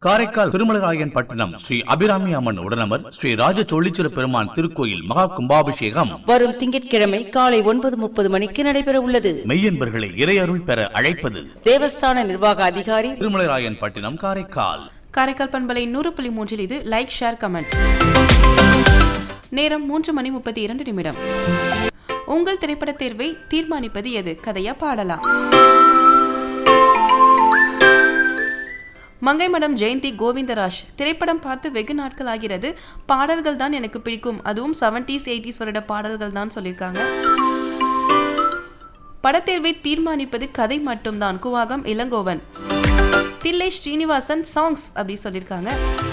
காரைக்கால் திருமலராயன் பட்டணம் ஸ்ரீ அபிராமி அம்மன் உடனமர் ஸ்ரீ ராஜ தொழிச்சிர பெருமான் திருக்கோயில் மகா கும்பாபிஷேகம் வரும் திங்கட்கிழமை காலை ஒன்பது முப்பது மணிக்கு நடைபெற உள்ளது மெய்யன்பர்களை இறையருள் பெற அழைப்பது தேவஸ்தான நிர்வாக அதிகாரி திருமலராயன் பட்டினம் காரைக்கால் காரைக்கால் பண்பலை நூறு புள்ளி மூன்றில் இது லைக் ஷேர் கமெண்ட் நேரம் மூன்று மணி முப்பத்தி இரண்டு நிமிடம் உங்கள் திரைப்பட தேர்வை தீர்மானிப்பது எது கதையா பாடலா மங்கை மடம் ஜெயந்தி கோவிந்தராஜ் திரைப்படம் பார்த்து வெகு நாட்கள் ஆகிறது பாடல்கள் தான் எனக்கு பிடிக்கும் அதுவும் செவன்டிஸ் எயிட்டிஸ் வருட பாடல்கள் தான் சொல்லியிருக்காங்க படத்தேர்வை தீர்மானிப்பது கதை மட்டும்தான் குவாகம் இளங்கோவன் தில்லை ஸ்ரீனிவாசன் சாங்ஸ் அப்படி சொல்லியிருக்காங்க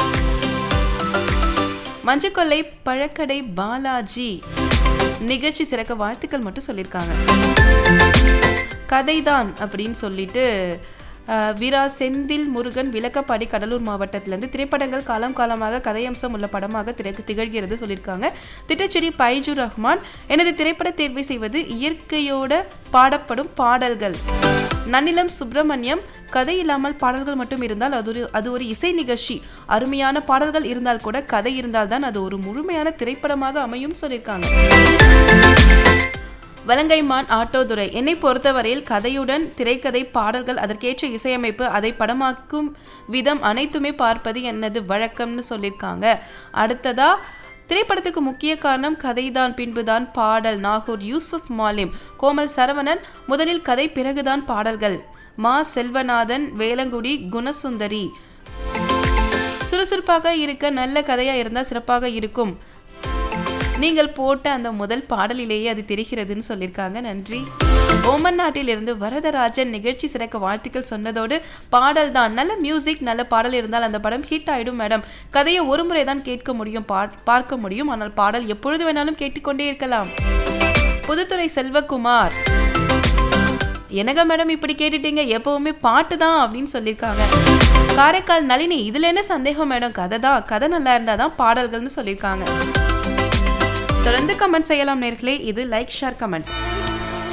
மஞ்சக்கொல்லை பழக்கடை பாலாஜி நிகழ்ச்சி சிறக்க வாழ்த்துக்கள் மட்டும் சொல்லியிருக்காங்க கதைதான் அப்படின்னு சொல்லிட்டு அஹ், வீரா செந்தில் முருகன் விளக்கப்பாடி கடலூர் மாவட்டத்திலேருந்து திரைப்படங்கள் காலம் காலமாக கதையம்சம் உள்ள படமாக திரை திகழ்கிறது சொல்லியிருக்காங்க திட்டச்சேரி பைஜு ரஹ்மான் எனது திரைப்பட தேர்வை செய்வது இயற்கையோட பாடப்படும் பாடல்கள் நன்னிலம் சுப்பிரமணியம் கதை இல்லாமல் பாடல்கள் மட்டும் இருந்தால் அது ஒரு அது ஒரு இசை நிகழ்ச்சி அருமையான பாடல்கள் இருந்தால் கூட கதை இருந்தால்தான் அது ஒரு முழுமையான திரைப்படமாக அமையும் சொல்லியிருக்காங்க வலங்கைமான் ஆட்டோதுரை என்னை பொறுத்தவரையில் கதையுடன் திரைக்கதை பாடல்கள் அதற்கேற்ற இசையமைப்பு அதை படமாக்கும் விதம் அனைத்துமே பார்ப்பது என்னது வழக்கம்னு சொல்லியிருக்காங்க அடுத்ததா திரைப்படத்துக்கு முக்கிய காரணம் கதைதான் பின்புதான் பாடல் நாகூர் யூசுப் மாலிம் கோமல் சரவணன் முதலில் கதை பிறகுதான் பாடல்கள் மா செல்வநாதன் வேலங்குடி குணசுந்தரி சுறுசுறுப்பாக இருக்க நல்ல கதையா இருந்தால் சிறப்பாக இருக்கும் நீங்கள் போட்ட அந்த முதல் பாடலிலேயே அது தெரிகிறதுன்னு சொல்லியிருக்காங்க நன்றி ஓமன் நாட்டிலிருந்து வரதராஜன் நிகழ்ச்சி சிறக்க வாழ்த்துக்கள் சொன்னதோடு பாடல் தான் நல்ல மியூசிக் நல்ல பாடல் இருந்தால் அந்த படம் ஹிட் ஆயிடும் மேடம் கதையை ஒரு முறை தான் கேட்க முடியும் பா- பார்க்க முடியும் ஆனால் பாடல் எப்பொழுது வேணாலும் கேட்டுக்கொண்டே இருக்கலாம் புதுத்துறை செல்வகுமார் என்னங்க மேடம் இப்படி கேட்டுட்டீங்க எப்பவுமே பாட்டு தான் அப்படின்னு சொல்லியிருக்காங்க காரைக்கால் நளினி இதுல என்ன சந்தேகம் மேடம் கதை தான் கதை நல்லா இருந்தாதான் பாடல்கள்னு சொல்லியிருக்காங்க தொடர்ந்து கமெண்ட் செய்யலாம் நேர்களே இது லைக் ஷேர் கமெண்ட்